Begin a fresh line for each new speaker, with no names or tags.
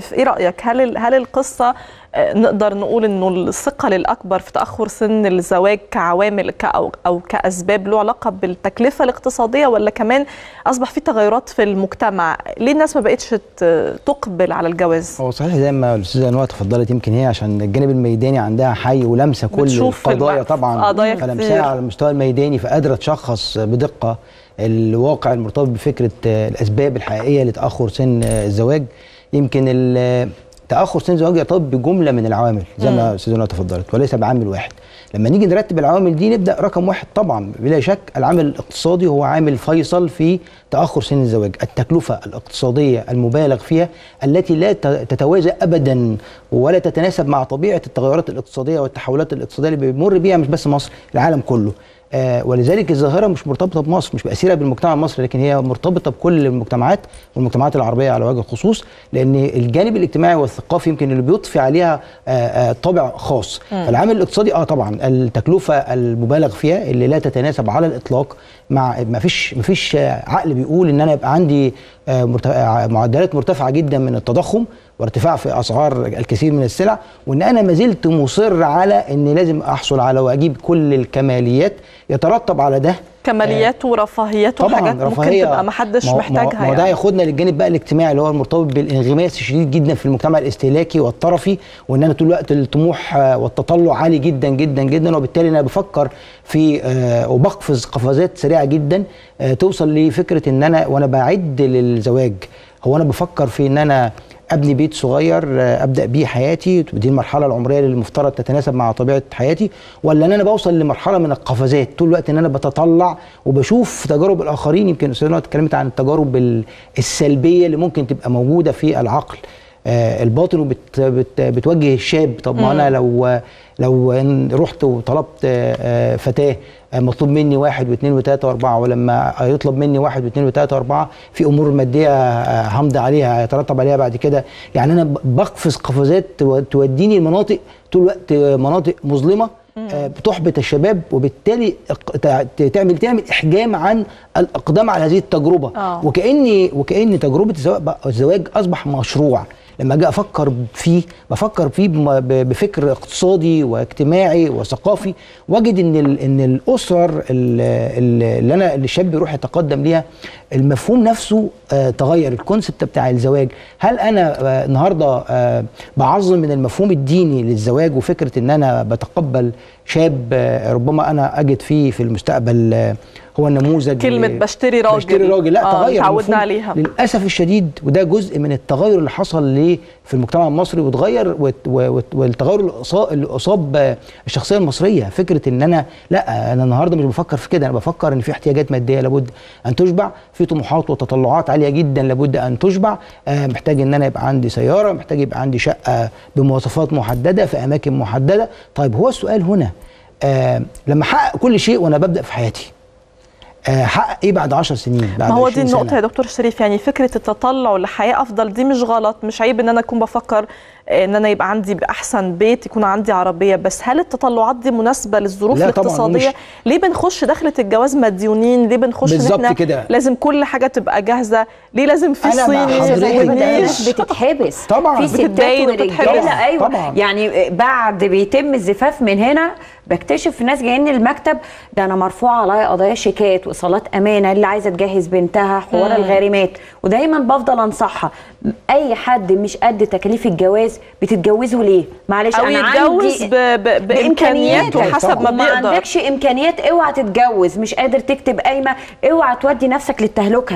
مختلف ايه رايك هل هل القصه نقدر نقول انه الثقل الاكبر في تاخر سن الزواج كعوامل او او كاسباب له علاقه بالتكلفه الاقتصاديه ولا كمان اصبح في تغيرات في المجتمع ليه الناس ما بقتش تقبل على الجواز
هو صحيح زي ما الاستاذه نوى تفضلت يمكن هي عشان الجانب الميداني عندها حي ولمسه كل القضايا طبعا فلمسها على المستوى الميداني فقادره تشخص بدقه الواقع المرتبط بفكره الاسباب الحقيقيه لتاخر سن الزواج يمكن تاخر سن الزواج يرتبط بجمله من العوامل زي ما استاذه تفضلت وليس بعامل واحد لما نيجي نرتب العوامل دي نبدا رقم واحد طبعا بلا شك العامل الاقتصادي هو عامل فيصل في تاخر سن الزواج التكلفه الاقتصاديه المبالغ فيها التي لا تتوازى ابدا ولا تتناسب مع طبيعه التغيرات الاقتصاديه والتحولات الاقتصاديه اللي بيمر بيها مش بس مصر العالم كله آه ولذلك الظاهره مش مرتبطه بمصر مش باسيره بالمجتمع المصري لكن هي مرتبطه بكل المجتمعات والمجتمعات العربيه على وجه الخصوص لان الجانب الاجتماعي والثقافي يمكن اللي بيضفي عليها آه آه طابع خاص م. فالعامل الاقتصادي اه طبعا التكلفه المبالغ فيها اللي لا تتناسب على الاطلاق مع ما فيش ما فيش عقل بيقول ان انا يبقى عندي معدلات مرتفعه جدا من التضخم وارتفاع في اسعار الكثير من السلع وان انا ما زلت مصر على ان لازم احصل على واجيب كل الكماليات يترتب على ده
كماليات ورفاهيات وحاجات ممكن تبقى ما حدش محتاجها
ما هو ده ياخدنا للجانب بقى الاجتماعي اللي هو المرتبط بالانغماس الشديد جدا في المجتمع الاستهلاكي والطرفي وان انا طول الوقت الطموح والتطلع عالي جدا جدا جدا وبالتالي انا بفكر في آه وبقفز قفزات سريعه جدا آه توصل لفكره ان انا وانا بعد للزواج هو انا بفكر في ان انا ابني بيت صغير ابدا بيه حياتي دي المرحله العمريه اللي المفترض تتناسب مع طبيعه حياتي ولا ان انا بوصل لمرحله من القفزات طول الوقت ان انا بتطلع وبشوف تجارب الاخرين يمكن استاذ اتكلمت عن التجارب السلبيه اللي ممكن تبقى موجوده في العقل آه الباطن وبت بت بتوجه الشاب طب ما انا لو لو رحت وطلبت آه فتاه مطلوب مني واحد واثنين وثلاثة وأربعة ولما يطلب مني واحد واثنين وثلاثة وأربعة في أمور مادية همضي عليها يترتب عليها بعد كده يعني أنا بقفز قفزات توديني المناطق طول الوقت مناطق مظلمة بتحبط الشباب وبالتالي تعمل تعمل احجام عن الاقدام على هذه التجربه
آه.
وكاني وكان تجربه الزواج اصبح مشروع لما اجي افكر فيه بفكر فيه بفكر اقتصادي واجتماعي وثقافي واجد ان ان الاسر اللي انا اللي الشاب يروح يتقدم ليها المفهوم نفسه آه تغير الكونسبت بتاع الزواج هل انا آه النهارده آه بعظم من المفهوم الديني للزواج وفكره ان انا بتقبل شاب آه ربما انا اجد فيه في المستقبل آه هو النموذج
كلمة بشتري راجل
بشتري راجل لا
آه
تغير
تعودنا عليها
للأسف الشديد وده جزء من التغير اللي حصل ليه في المجتمع المصري وتغير والتغير اللي أصاب الشخصية المصرية فكرة إن أنا لا أنا النهاردة مش بفكر في كده أنا بفكر إن في احتياجات مادية لابد أن تشبع في طموحات وتطلعات عالية جدا لابد أن تشبع آه محتاج إن أنا يبقى عندي سيارة محتاج يبقى عندي شقة بمواصفات محددة في أماكن محددة طيب هو السؤال هنا آه لما أحقق كل شيء وأنا ببدأ في حياتي حقق ايه بعد 10 سنين بعد
ما هو دي النقطه
سنة.
يا دكتور شريف يعني فكره التطلع لحياه افضل دي مش غلط مش عيب ان انا اكون بفكر ان انا يبقى عندي احسن بيت يكون عندي عربيه بس هل التطلعات دي مناسبه للظروف الاقتصاديه ليه بنخش دخله الجواز مديونين ليه بنخش
ان احنا كده.
لازم كل حاجه تبقى جاهزه ليه لازم في
صيني بتتحبس
طبعا
في ستات ورجاله ايوه طبعا. يعني بعد بيتم الزفاف من هنا بكتشف ناس جايين المكتب ده انا مرفوع عليا قضايا شيكات وايصالات امانه اللي عايزه تجهز بنتها حوار الغارمات ودايما بفضل انصحها اي حد مش قد تكاليف الجواز بتتجوزه ليه معلش
أو
انا
يتجوز
عندي
ب... ب... بامكانياته حسب ما
ما
بيقدر
عندكش امكانيات اوعى تتجوز مش قادر تكتب قايمه اوعى تودي نفسك للتهلكه